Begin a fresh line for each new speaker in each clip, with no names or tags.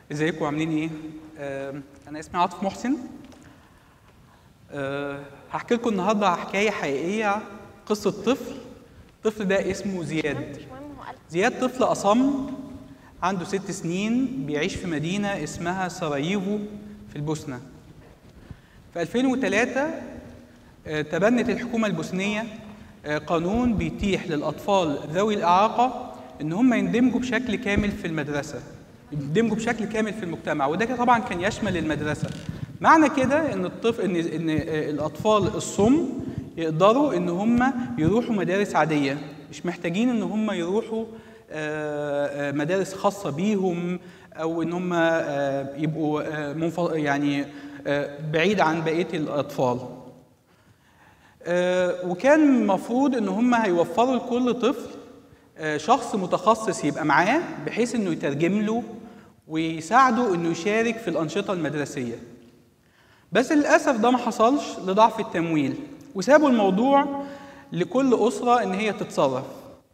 ازيكم عاملين ايه؟ آه انا اسمي عاطف محسن آه هحكي لكم النهارده حكايه حقيقيه قصه طفل الطفل ده اسمه زياد
مش مهم هو قال
زياد طفل أصم عنده ست سنين بيعيش في مدينة اسمها سراييفو في البوسنة في 2003 آه، تبنت الحكومة البوسنية آه، قانون بيتيح للأطفال ذوي الإعاقة إن هم يندمجوا بشكل كامل في المدرسة يندمجوا بشكل كامل في المجتمع وده كده طبعا كان يشمل المدرسة معنى كده إن الطفل إن إن آه، الأطفال الصم يقدروا إن هم يروحوا مدارس عادية مش محتاجين إن هم يروحوا آه، آه، مدارس خاصة بيهم أو إن هم آه، يبقوا آه، منف- يعني آه، بعيد عن بقية الأطفال. آه، وكان المفروض ان هم هيوفروا لكل طفل آه، شخص متخصص يبقى معاه بحيث انه يترجم له ويساعده انه يشارك في الانشطه المدرسيه بس للاسف ده ما حصلش لضعف التمويل وسابوا الموضوع لكل اسره ان هي تتصرف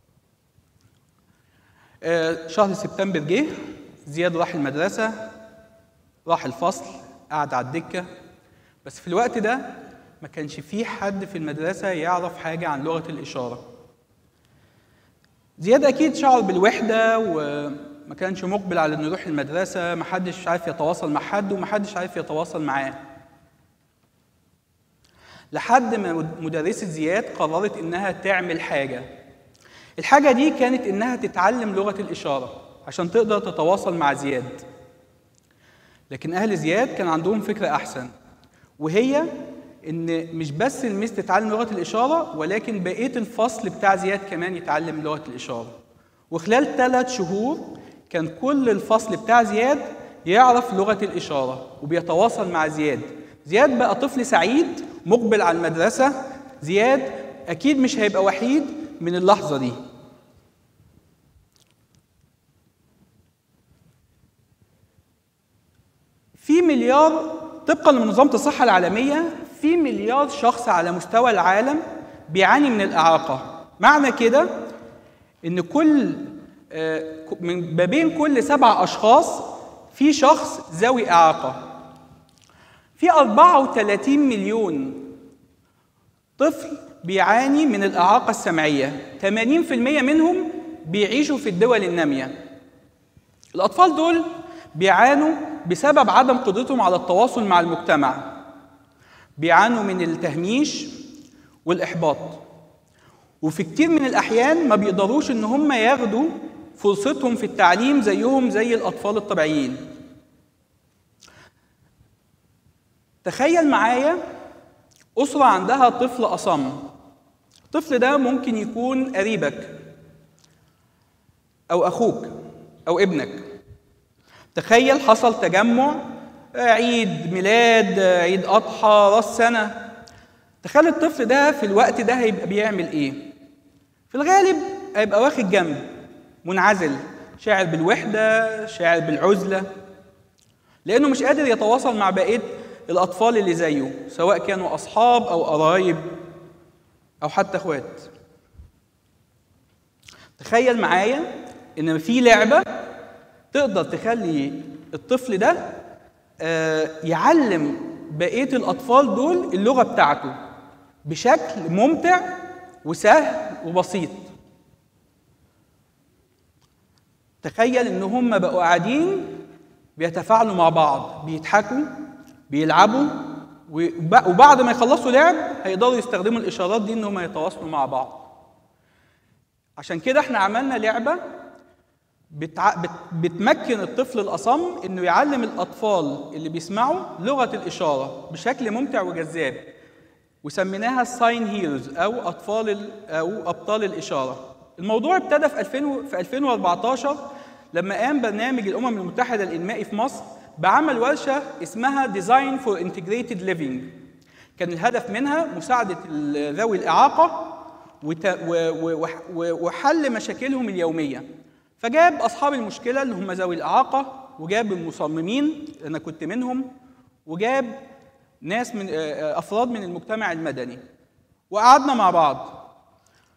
آه، شهر سبتمبر جه زياد راح المدرسه راح الفصل قعد على الدكه بس في الوقت ده ما كانش فيه حد في المدرسة يعرف حاجة عن لغة الإشارة زياد أكيد شعر بالوحدة وما كانش مقبل على إنه يروح المدرسة ما حدش عارف يتواصل مع حد وما حدش عارف يتواصل معاه لحد ما مدرسة زياد قررت إنها تعمل حاجة الحاجة دي كانت إنها تتعلم لغة الإشارة عشان تقدر تتواصل مع زياد لكن اهل زياد كان عندهم فكره احسن وهي ان مش بس الميس تتعلم لغه الاشاره ولكن بقيه الفصل بتاع زياد كمان يتعلم لغه الاشاره وخلال ثلاث شهور كان كل الفصل بتاع زياد يعرف لغه الاشاره وبيتواصل مع زياد زياد بقى طفل سعيد مقبل على المدرسه زياد اكيد مش هيبقى وحيد من اللحظه دي في مليار طبقا لمنظمة الصحة العالمية في مليار شخص على مستوى العالم بيعاني من الإعاقة معنى كده إن كل آه، من ما بين كل سبع أشخاص في شخص ذوي إعاقة في 34 مليون طفل بيعاني من الإعاقة السمعية 80% منهم بيعيشوا في الدول النامية الأطفال دول بيعانوا بسبب عدم قدرتهم على التواصل مع المجتمع بيعانوا من التهميش والإحباط وفي كتير من الأحيان ما بيقدروش إن هم ياخدوا فرصتهم في التعليم زيهم زي الأطفال الطبيعيين تخيل معايا أسرة عندها طفل أصم الطفل ده ممكن يكون قريبك أو أخوك أو ابنك تخيل حصل تجمع آه، عيد ميلاد آه، عيد اضحى راس سنه تخيل الطفل ده في الوقت ده هيبقى بيعمل ايه في الغالب هيبقى واخد جنب منعزل شاعر بالوحده شاعر بالعزله لانه مش قادر يتواصل مع بقيه الاطفال اللي زيه سواء كانوا اصحاب او قرايب او حتى اخوات تخيل معايا ان في لعبه تقدر تخلي الطفل ده آه، يعلم بقيه الاطفال دول اللغه بتاعته بشكل ممتع وسهل وبسيط تخيل ان هم بقوا قاعدين بيتفاعلوا مع بعض بيضحكوا بيلعبوا وب- وبعد ما يخلصوا لعب هيقدروا يستخدموا الاشارات دي ان هم يتواصلوا مع بعض عشان كده احنا عملنا لعبه بتع... بت... بتمكن الطفل الأصم إنه يعلم الأطفال اللي بيسمعوا لغة الإشارة بشكل ممتع وجذاب وسميناها الساين هيروز أو أطفال ال... أو أبطال الإشارة الموضوع ابتدى في 2000 و- في 2014 لما قام برنامج الأمم المتحدة الإنمائي في مصر بعمل ورشة اسمها ديزاين فور انتجريتد ليفينج كان الهدف منها مساعدة ال- ذوي الإعاقة وت... و... و... و... وحل مشاكلهم اليومية فجاب اصحاب المشكله اللي هم ذوي الاعاقه وجاب المصممين انا كنت منهم وجاب ناس من آه، آه، افراد من المجتمع المدني وقعدنا مع بعض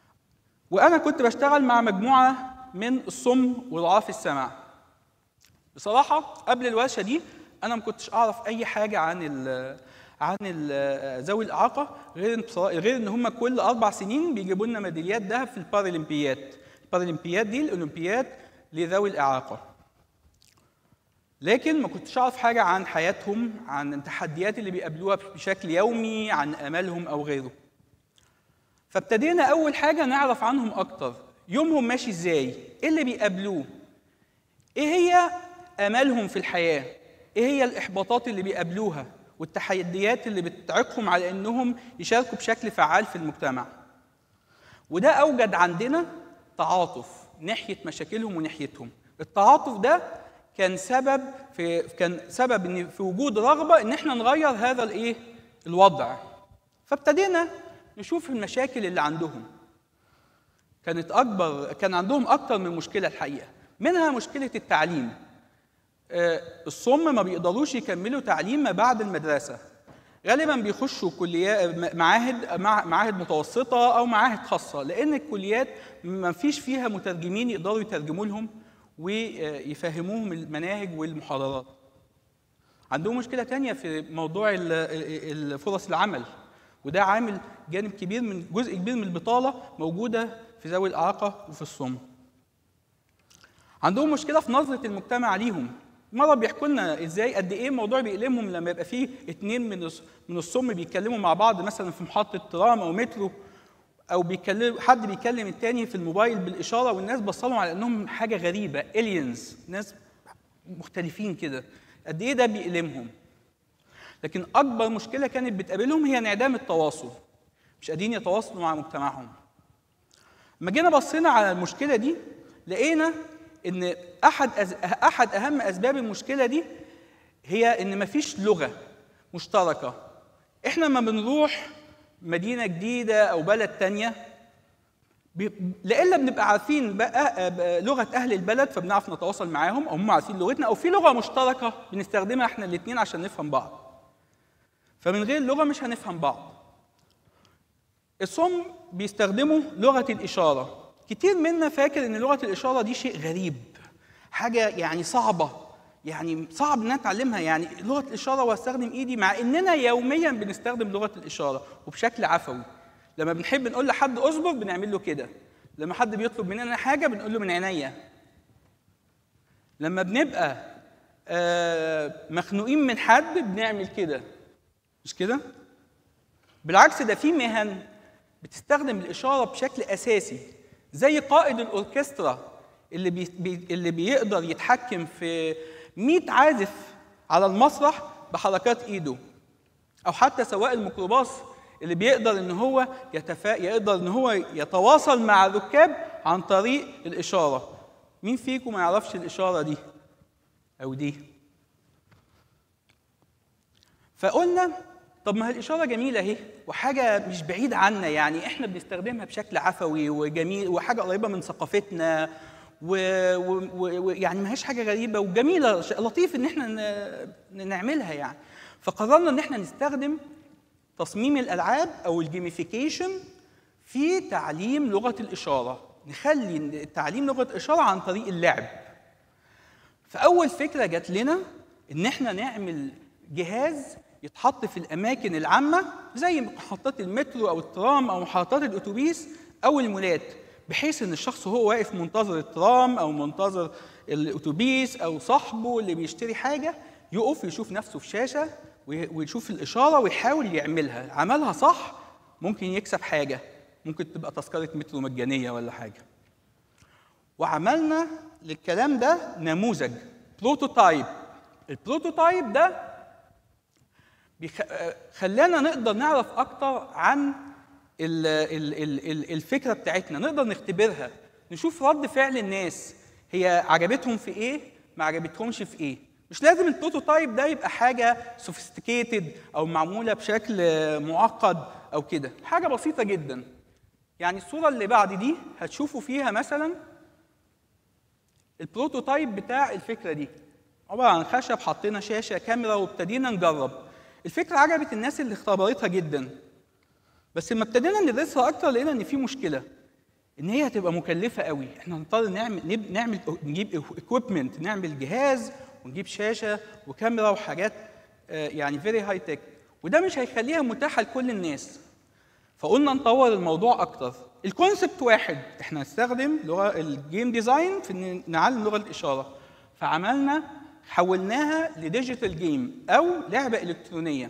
وانا كنت بشتغل مع مجموعه من الصم وضعاف السمع بصراحه قبل الورشه دي انا ما كنتش اعرف اي حاجه عن ال عن ال- ذوي الاعاقه غير إن بصرا- غير ان هم كل اربع سنين بيجيبوا لنا ميداليات ذهب في البارالمبياد البارالمبياد دي الاولمبياد لذوي الاعاقه لكن ما كنتش اعرف حاجه عن حياتهم عن التحديات اللي بيقابلوها بشكل يومي عن امالهم او غيره فابتدينا اول حاجه نعرف عنهم اكتر يومهم ماشي ازاي ايه اللي بيقابلوه ايه هي امالهم في الحياه ايه هي الاحباطات اللي بيقابلوها والتحديات اللي بتعيقهم على انهم يشاركوا بشكل فعال في المجتمع وده اوجد عندنا تعاطف ناحيه مشاكلهم وناحيتهم التعاطف ده كان سبب في كان سبب ان في وجود رغبه ان احنا نغير هذا الايه الوضع فابتدينا نشوف المشاكل اللي عندهم كانت اكبر كان عندهم اكتر من مشكله الحقيقه منها مشكله التعليم آه، الصم ما بيقدروش يكملوا تعليم ما بعد المدرسه غالبا بيخشوا كليات معاهد مع- معاهد متوسطه او معاهد خاصه لان الكليات ما فيش فيها مترجمين يقدروا يترجموا لهم ويفهموهم المناهج والمحاضرات عندهم مشكلة تانية في موضوع ال- ال- الفرص العمل وده عامل جانب كبير من جزء كبير من البطالة موجودة في ذوي الإعاقة وفي الصم. عندهم مشكلة في نظرة المجتمع ليهم. مرة بيحكوا لنا ازاي قد ايه الموضوع بيألمهم لما يبقى فيه اتنين من الص- من الصم بيتكلموا مع بعض مثلا في محطة ترام او مترو او بيتكلم حد بيكلم التاني في الموبايل بالاشاره والناس بصلهم على انهم حاجه غريبه الينز ناس مختلفين كده قد ايه ده بيألمهم لكن اكبر مشكله كانت بتقابلهم هي انعدام التواصل مش قادرين يتواصلوا مع مجتمعهم لما جينا بصينا على المشكله دي لقينا ان احد أز... احد اهم اسباب المشكله دي هي ان مفيش لغه مشتركه احنا لما بنروح مدينه جديده او بلد تانية بي- لا الا بنبقى عارفين بقى بقى لغه اهل البلد فبنعرف نتواصل معاهم او هم عارفين لغتنا او في لغه مشتركه بنستخدمها احنا الاثنين عشان نفهم بعض فمن غير لغه مش هنفهم بعض الصم بيستخدموا لغه الاشاره كتير منا فاكر ان لغه الاشاره دي شيء غريب حاجه يعني صعبه يعني صعب ان أنا اتعلمها يعني لغه الاشاره واستخدم ايدي مع اننا يوميا بنستخدم لغه الاشاره وبشكل عفوي لما بنحب نقول لحد اصبر بنعمل له كده لما حد بيطلب مننا حاجه بنقول له من عينيا لما بنبقى آه، مخنوقين من حد بنعمل كده مش كده بالعكس ده في مهن بتستخدم الاشاره بشكل اساسي زي قائد الاوركسترا اللي بي بي اللي بيقدر يتحكم في 100 عازف على المسرح بحركات ايده او حتى سواق الميكروباص اللي بيقدر ان هو يتفا... يقدر ان هو يتواصل مع الركاب عن طريق الاشاره مين فيكم ما يعرفش الاشاره دي او دي فقلنا طب ما هي الاشاره جميله اهي وحاجه مش بعيده عنا يعني احنا بنستخدمها بشكل عفوي وجميل وحاجه قريبه من ثقافتنا ويعني و... و... يعني ما هيش حاجه غريبه وجميله ش- لطيف ان احنا ن... نعملها يعني فقررنا ان احنا نستخدم تصميم الالعاب او الجيميفيكيشن في تعليم لغه الاشاره نخلي تعليم لغه الاشاره عن طريق اللعب فاول فكره جات لنا ان احنا نعمل جهاز يتحط في الاماكن العامه زي محطات المترو او الترام او محطات الاتوبيس او المولات بحيث ان الشخص وهو واقف منتظر الترام او منتظر الاتوبيس او صاحبه اللي بيشتري حاجه يقف يشوف نفسه في شاشه وي- ويشوف الاشاره ويحاول يعملها عملها صح ممكن يكسب حاجه ممكن تبقى تذكره مترو مجانيه ولا حاجه وعملنا للكلام ده نموذج بروتوتايب البروتوتايب ده بيخ... آه، خلانا نقدر نعرف اكتر عن ال... ال... ال... ال- الفكره بتاعتنا نقدر نختبرها نشوف رد فعل الناس هي عجبتهم في ايه ما عجبتهمش في ايه مش لازم البروتوتايب ده يبقى حاجه سوفيستيكيتد او معموله بشكل آه، معقد او كده حاجه بسيطه جدا يعني الصوره اللي بعد دي هتشوفوا فيها مثلا البروتوتايب بتاع الفكره دي عباره عن خشب حطينا شاشه كاميرا وابتدينا نجرب الفكره عجبت الناس اللي اختبرتها جدا بس لما ابتدينا ندرسها اكتر لقينا ان في مشكله ان هي هتبقى مكلفه قوي احنا هنضطر نعمل نب- نعمل نجيب اكويبمنت نعمل جهاز ونجيب شاشه وكاميرا وحاجات آه، يعني فيري هاي تك وده مش هيخليها متاحه لكل الناس فقلنا نطور الموضوع اكتر الكونسبت واحد احنا هنستخدم لغه الجيم ديزاين في ان نعلم لغه الاشاره فعملنا حولناها لديجيتال جيم او لعبه الكترونيه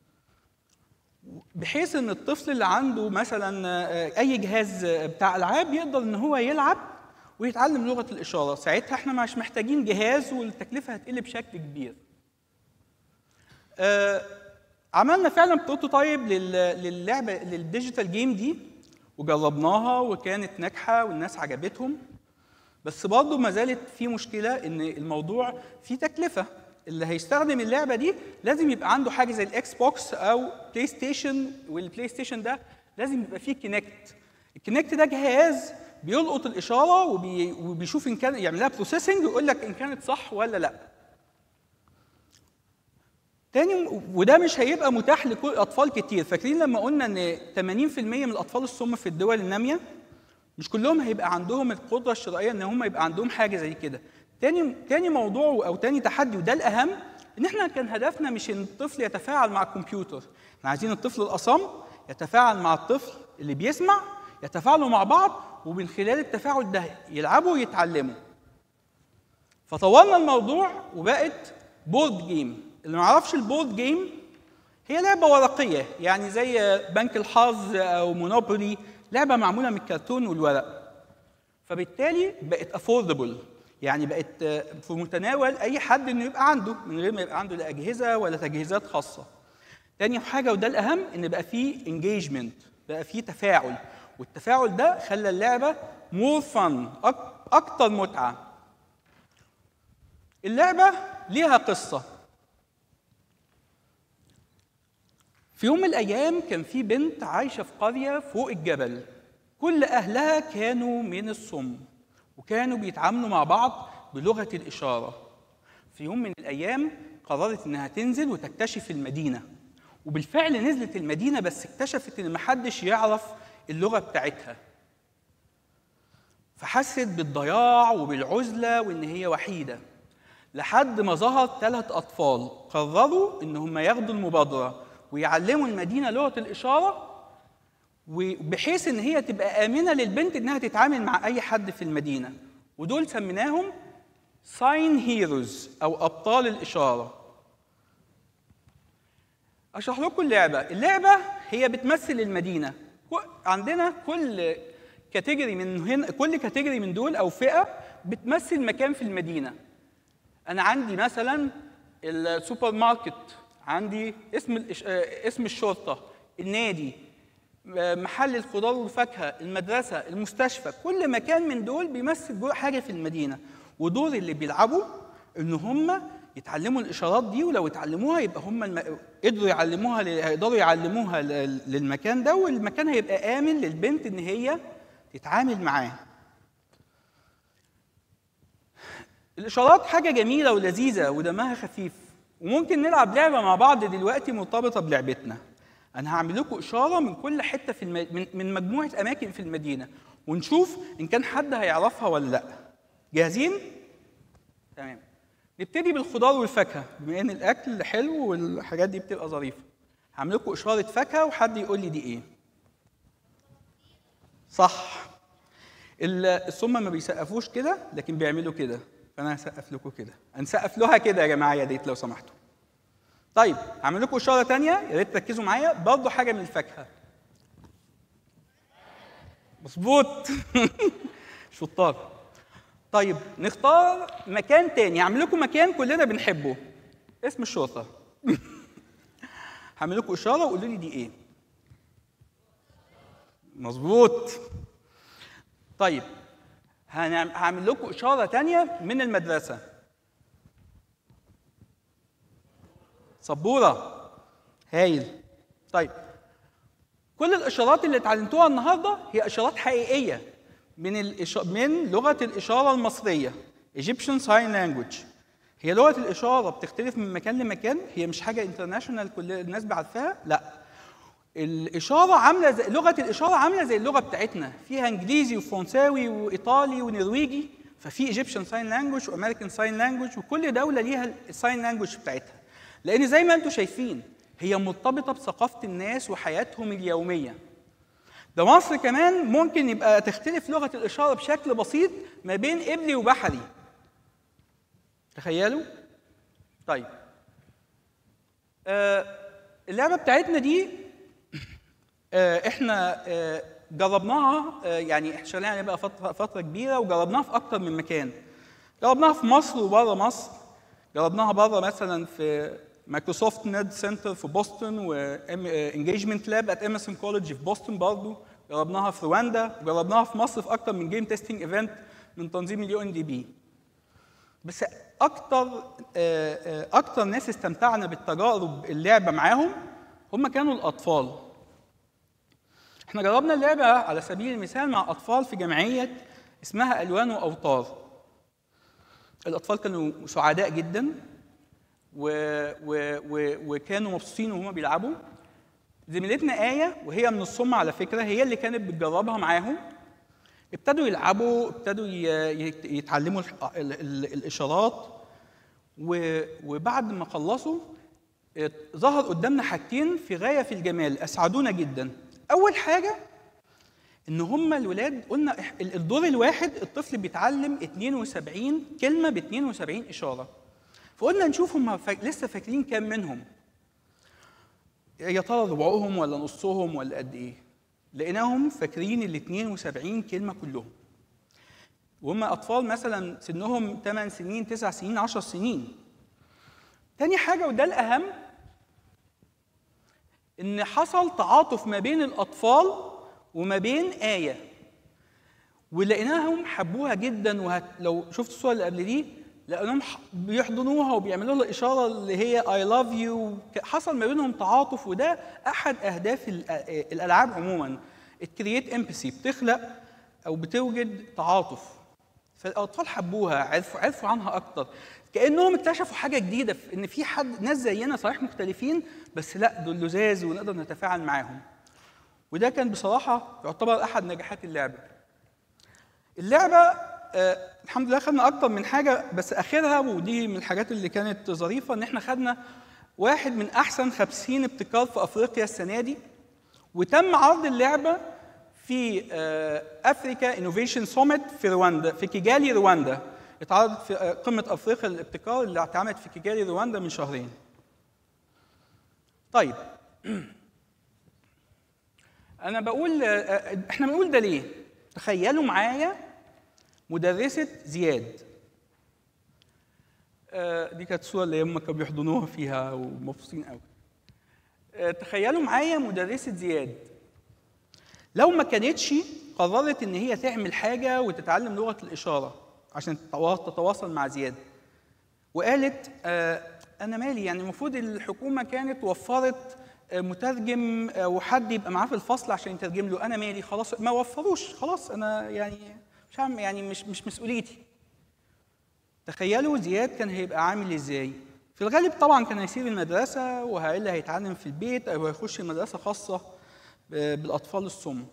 بحيث ان الطفل اللي عنده مثلا آه، اي جهاز آه، بتاع العاب يقدر ان هو يلعب ويتعلم لغه الاشاره ساعتها احنا مش محتاجين جهاز والتكلفه هتقل بشكل كبير آه، عملنا فعلا بروتوتايب لل- للعبه للديجيتال جيم دي وجربناها وكانت ناجحه والناس عجبتهم بس برضه ما زالت في مشكله ان الموضوع فيه تكلفه اللي هيستخدم اللعبه دي لازم يبقى عنده حاجه زي الاكس بوكس او بلاي ستيشن والبلاي ستيشن ده لازم يبقى فيه كينكت الكينكت ده جهاز بيلقط الاشاره وبي وبيشوف ان كان يعمل لها بروسيسنج ويقول لك ان كانت صح ولا لا تاني وده مش هيبقى متاح لكل اطفال كتير فاكرين لما قلنا ان 80% من الاطفال الصم في الدول الناميه مش كلهم هيبقى عندهم القدره الشرائيه ان هم يبقى عندهم حاجه زي كده تاني تاني موضوع او تاني تحدي وده الاهم ان احنا كان هدفنا مش ان الطفل يتفاعل مع الكمبيوتر احنا عايزين الطفل الاصم يتفاعل مع الطفل اللي بيسمع يتفاعلوا مع بعض ومن خلال التفاعل ده يلعبوا ويتعلموا فطورنا الموضوع وبقت بورد جيم اللي ما يعرفش البورد جيم هي لعبه ورقيه يعني زي بنك الحظ او مونوبولي لعبه معموله من الكرتون والورق فبالتالي بقت افوردبل يعني بقت آه، في متناول اي حد انه يبقى عنده من غير ما يبقى عنده لا اجهزه ولا تجهيزات خاصه تاني حاجه وده الاهم ان بقى فيه انجيجمنت بقى فيه تفاعل والتفاعل ده خلى اللعبه مور فن اكتر متعه اللعبه ليها قصه في يوم من الايام كان في بنت عايشه في قريه فوق الجبل كل اهلها كانوا من الصم وكانوا بيتعاملوا مع بعض بلغه الاشاره في يوم من الايام قررت انها تنزل وتكتشف المدينه وبالفعل نزلت المدينه بس اكتشفت ان محدش يعرف اللغه بتاعتها فحست بالضياع وبالعزله وان هي وحيده لحد ما ظهر ثلاث اطفال قرروا ان هم ياخدوا المبادره ويعلموا المدينه لغه الاشاره وبحيث ان هي تبقى امنه للبنت انها تتعامل مع اي حد في المدينه ودول سميناهم ساين هيروز او ابطال الاشاره اشرح لكم اللعبه اللعبه هي بتمثل المدينه كو- عندنا كل كاتيجوري من هنا كل كاتيجوري من دول او فئه بتمثل مكان في المدينه انا عندي مثلا السوبر ماركت عندي اسم الإش- آه، اسم الشرطه النادي آه، محل الخضار والفاكهه المدرسه المستشفى كل مكان من دول بيمثل جو- حاجه في المدينه ودول اللي بيلعبوا ان هم يتعلموا الاشارات دي ولو اتعلموها يبقى هم الم... قدروا يعلموها ل... هيقدروا يعلموها ل... للمكان ده والمكان هيبقى امن للبنت ان هي تتعامل معاه الاشارات حاجه جميله ولذيذه ودمها خفيف وممكن نلعب لعبه مع بعض دلوقتي مرتبطه بلعبتنا انا هعمل لكم اشاره من كل حته في الم... من... من مجموعه اماكن في المدينه ونشوف ان كان حد هيعرفها ولا لا جاهزين تمام نبتدي بالخضار والفاكهه بما ان الاكل حلو والحاجات دي بتبقى ظريفه هعمل لكم اشاره فاكهه وحد يقول لي دي ايه صح ال- الصم ما بيسقفوش كده لكن بيعملوا كده فانا هسقف لكم كده هنسقف لها كده يا جماعه يا ريت لو سمحتوا طيب هعمل لكم اشاره تانية يا ريت تركزوا معايا برضه حاجه من الفاكهه مظبوط شطار طيب نختار مكان تاني هعمل لكم مكان كلنا بنحبه اسم الشرطه هعمل لكم اشاره وقولوا لي دي ايه مظبوط طيب هنعم- هعمل لكم اشاره تانية من المدرسه سبوره هايل طيب كل الاشارات اللي اتعلمتوها النهارده هي اشارات حقيقيه من الإش... من لغه الاشاره المصريه Egyptian Sign Language هي لغه الاشاره بتختلف من مكان لمكان هي مش حاجه انترناشونال كل الناس بعرفها لا الاشاره عامله زي لغه الاشاره عامله زي اللغه بتاعتنا فيها انجليزي وفرنساوي وايطالي ونرويجي ففي ايجيبشن ساين لانجوج وامريكان ساين لانجوج وكل دوله ليها الساين لانجوج بتاعتها لان زي ما انتم شايفين هي مرتبطه بثقافه الناس وحياتهم اليوميه ده مصر كمان ممكن يبقى تختلف لغه الاشاره بشكل بسيط ما بين قبلي وبحري تخيلوا طيب آه اللعبه بتاعتنا دي آه احنا آه جربناها آه يعني احنا شغالين عليها بقى فتره فتره كبيره وجربناها في اكتر من مكان جربناها في مصر وبره مصر جربناها بره مثلا في مايكروسوفت نيد سنتر في بوسطن وانجيجمنت لاب ات اميسون كولج في بوسطن برضه جربناها في رواندا وجربناها في مصر في اكتر من جيم تيستنج ايفنت من تنظيم اليو ان دي بي بس اكتر اكتر ناس استمتعنا بالتجارب اللعبه معاهم هم كانوا الاطفال احنا جربنا اللعبه على سبيل المثال مع اطفال في جمعيه اسمها الوان واوتار الاطفال كانوا سعداء جدا و و و وكانوا مبسوطين وهم بيلعبوا زميلتنا آية وهي من الصم على فكرة هي اللي كانت بتجربها معاهم ابتدوا يلعبوا ابتدوا يتعلموا الإشارات وبعد ما خلصوا ظهر قدامنا حاجتين في غاية في الجمال أسعدونا جدا أول حاجة إن هم الولاد قلنا الدور الواحد الطفل بيتعلم 72 كلمة ب 72 إشارة فقلنا نشوف هم فا... لسه فاكرين كام منهم يا ترى ربعهم ولا نصهم ولا قد ايه لقيناهم فاكرين ال 72 كلمه كلهم وهم اطفال مثلا سنهم 8 سنين 9 سنين 10 سنين تاني حاجه وده الاهم ان حصل تعاطف ما بين الاطفال وما بين ايه ولقيناهم حبوها جدا وهت... لو شفت الصور اللي قبل دي لانهم بيحضنوها وبيعملوا لها اشاره اللي هي اي لاف يو حصل ما بينهم تعاطف وده احد اهداف الالعاب عموما الكرييت امباثي بتخلق او بتوجد تعاطف فالاطفال حبوها عرفوا عرفوا عنها اكتر كانهم اكتشفوا حاجه جديده في ان في حد ناس زينا صحيح مختلفين بس لا دول لزاز ونقدر نتفاعل معاهم وده كان بصراحه يعتبر احد نجاحات اللعبه اللعبه آه الحمد لله خدنا اكتر من حاجه بس اخرها ودي من الحاجات اللي كانت ظريفه ان احنا خدنا واحد من احسن 50 ابتكار في افريقيا السنه دي وتم عرض اللعبه في آه افريكا انوفيشن سوميت في رواندا في كيجالي رواندا اتعرضت في آه قمه افريقيا للابتكار اللي اتعملت في كيجالي رواندا من شهرين طيب انا بقول احنا بنقول ده ليه تخيلوا معايا مدرسة زياد آه دي كانت الصورة اللي هم كانوا بيحضنوها فيها ومبسوطين قوي آه تخيلوا معايا مدرسة زياد لو ما كانتش قررت ان هي تعمل حاجة وتتعلم لغة الإشارة عشان تتواصل مع زياد وقالت آه أنا مالي يعني المفروض الحكومة كانت وفرت مترجم وحد يبقى معاه في الفصل عشان يترجم له أنا مالي خلاص ما وفروش خلاص أنا يعني مش عم يعني مش مش مسؤوليتي تخيلوا زياد كان هيبقى عامل ازاي في الغالب طبعا كان هيسيب المدرسة وهيلا هيتعلم في البيت أو هيخش مدرسة خاصة بالأطفال الصم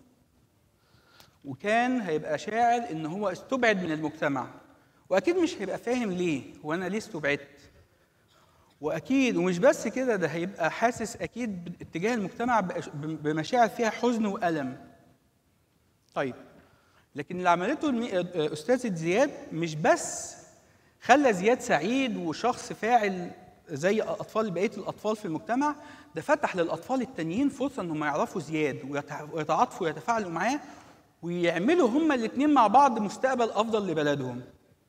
وكان هيبقى شاعر إن هو استبعد من المجتمع وأكيد مش هيبقى فاهم ليه وأنا ليه استبعدت وأكيد ومش بس كده ده هيبقى حاسس أكيد اتجاه المجتمع بمشاعر فيها حزن وألم طيب لكن اللي عملته استاذه زياد مش بس خلى زياد سعيد وشخص فاعل زي اطفال بقيه الاطفال في المجتمع ده فتح للاطفال التانيين فرصه انهم يعرفوا زياد ويتعاطفوا ويتفاعلوا معاه ويعملوا هما الاثنين مع بعض مستقبل افضل لبلدهم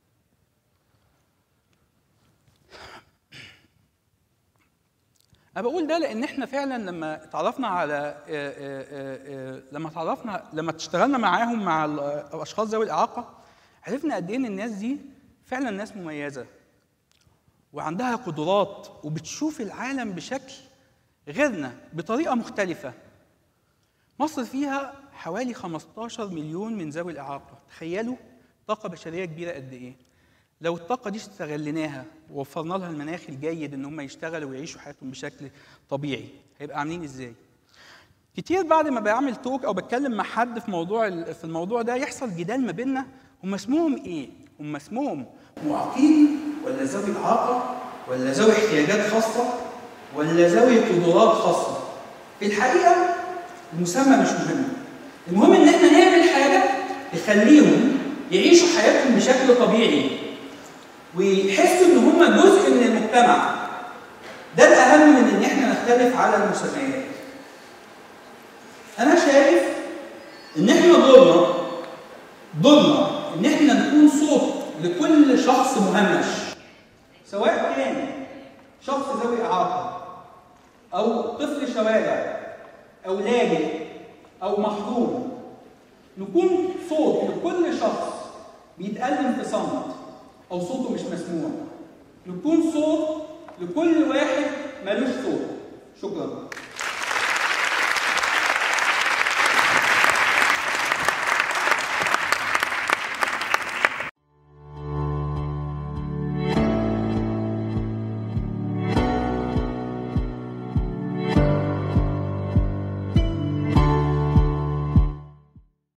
انا بقول ده لان احنا فعلا لما اتعرفنا على لما اتعرفنا لما اشتغلنا معاهم مع الاشخاص ذوي الاعاقه عرفنا قد ايه ان الناس دي فعلا ناس مميزه وعندها قدرات وبتشوف العالم بشكل غيرنا بطريقه مختلفه مصر فيها حوالي 15 مليون من ذوي الاعاقه تخيلوا طاقه بشريه كبيره قد ايه لو الطاقه دي استغليناها ووفرنا لها المناخ الجيد ان هم يشتغلوا ويعيشوا حياتهم بشكل طبيعي هيبقى عاملين ازاي كتير بعد ما بعمل توك او بتكلم مع حد في موضوع ال- في الموضوع ده يحصل جدال ما بيننا هم اسمهم ايه؟ هم اسمهم معاقين ولا ذوي اعاقه ولا ذوي احتياجات خاصه ولا ذوي قدرات خاصه؟ في الحقيقه المسمى مش مهم المهم ان احنا نعمل حاجه تخليهم يعيشوا حياتهم بشكل طبيعي ويحسوا ان هم جزء من المجتمع ده الاهم من ان احنا نختلف على المسميات انا شايف ان احنا دورنا دورنا ان احنا نكون صوت لكل شخص مهمش سواء كان شخص ذوي اعاقه او طفل شوارع او لاجئ او محروم نكون صوت لكل شخص بيتألم في صمت او صوته مش مسموع نكون صوت لكل واحد ملوش صوت شكرا